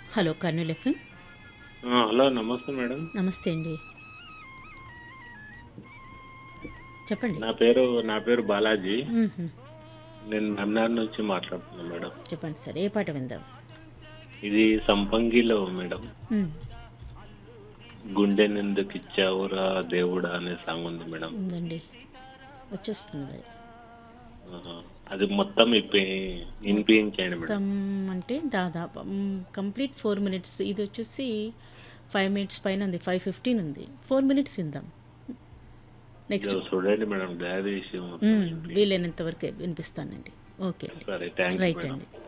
Hello Kurnool FM ఆ, hello నమస్తే madam నమస్తే అండి చెప్పండి నా పేరు నా పేరు బాలాజీ మ్మ్హ. నేను మన్నార్ నుంచి మాట్లాడుతున్నాను మేడం చెప్పండి సార్ ఏ పాట విందాం ఇది సంపంగిలో మేడం మ్మ్. గుండెనెందుకు ఇచ్చావురా దేవుడా అనే సాంగ్ ఉంది మేడం ఉందండి వచ్చేస్తుంది మరి ఆహా. అది మొత్తం ఇప్పి వినిపించండి మేడం మొత్తం అంటే దాదాపు కంప్లీట్ ఫోర్ మినిట్స్ ఇది వచ్చేసి ఫైవ్ మినిట్స్ పైన ఉంది ఫైవ్ ఫిఫ్టీన్ ఉంది ఫోర్ మినిట్స్ విందాం నెక్స్ట్ ఇది చూడండి మేడం దయచేసి వీలైనంత వరకు వినిపిస్తానండి ఓకే అండి సరే థ్యాంక్ యూ రైట్ మేడం అండి